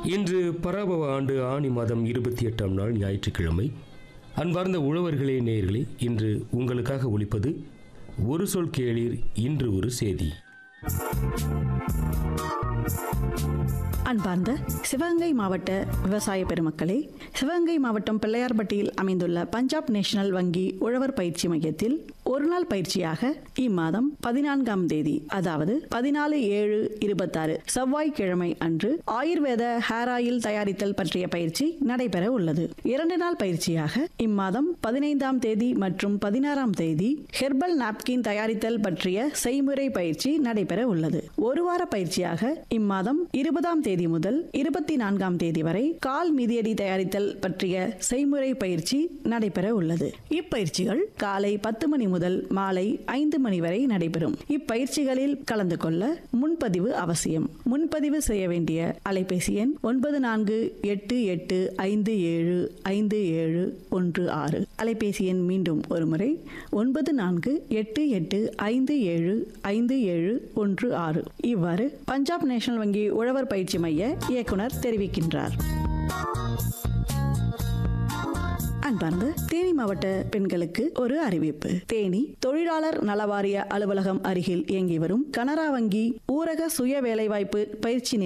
இன்று பராபவ ஆண்டு ஆணி மாதம் இருபத்தி எட்டாம் நாள் ஞாயிற்றுக்கிழமை அன்பார்ந்த உழவர்களே நேயர்களே இன்று உங்களுக்காக ஒலிப்பது ஒரு சொல் கேளீர் இன்று ஒரு செய்தி அன்பார்ந்த சிவகங்கை மாவட்ட விவசாய பெருமக்களே சிவகங்கை மாவட்டம் பிள்ளையார்பட்டியில் அமைந்துள்ள பஞ்சாப் நேஷனல் வங்கி உழவர் பயிற்சி மையத்தில் ஒரு நாள் பயிற்சியாக இம்மாதம் பதினான்காம் தேதி அதாவது பதினாலு ஏழு இருபத்தாறு செவ்வாய்க்கிழமை அன்று ஆயுர்வேத ஹேர் ஆயில் தயாரித்தல் பற்றிய பயிற்சி நடைபெற உள்ளது இரண்டு நாள் பயிற்சியாக இம்மாதம் பதினைந்தாம் தேதி மற்றும் பதினாறாம் தேதி ஹெர்பல் நாப்கின் தயாரித்தல் பற்றிய செய்முறை பயிற்சி நடைபெற உள்ளது ஒரு வார பயிற்சியாக இம்மாதம் இருபதாம் தேதி முதல் இருபத்தி நான்காம் தேதி வரை கால் மிதியடி தயாரித்தல் பற்றிய செய்முறை பயிற்சி நடைபெற உள்ளது இப்பயிற்சிகள் காலை பத்து மணி முதல் மாலை ஐந்து மணி வரை நடைபெறும் இப்பயிற்சிகளில் கலந்து கொள்ள முன்பதிவு அவசியம் முன்பதிவு செய்ய வேண்டிய அலைபேசி எண் ஒன்பது நான்கு எட்டு எட்டு ஐந்து ஏழு ஐந்து ஏழு ஒன்று ஆறு அலைபேசி எண் மீண்டும் ஒருமுறை ஒன்பது நான்கு எட்டு எட்டு ஐந்து ஏழு ஐந்து ஏழு ஒன்று ஆறு இவ்வாறு பஞ்சாப் நேஷனல் வங்கி உழவர் பயிற்சி மைய இயக்குனர் தெரிவிக்கின்றார் அன்பார்ந்த தேனி மாவட்ட பெண்களுக்கு ஒரு அறிவிப்பு தேனி தொழிலாளர் நலவாரிய அலுவலகம் அருகில் இயங்கி வரும் கனரா வங்கி ஊரக சுய வேலைவாய்ப்பு பயிற்சி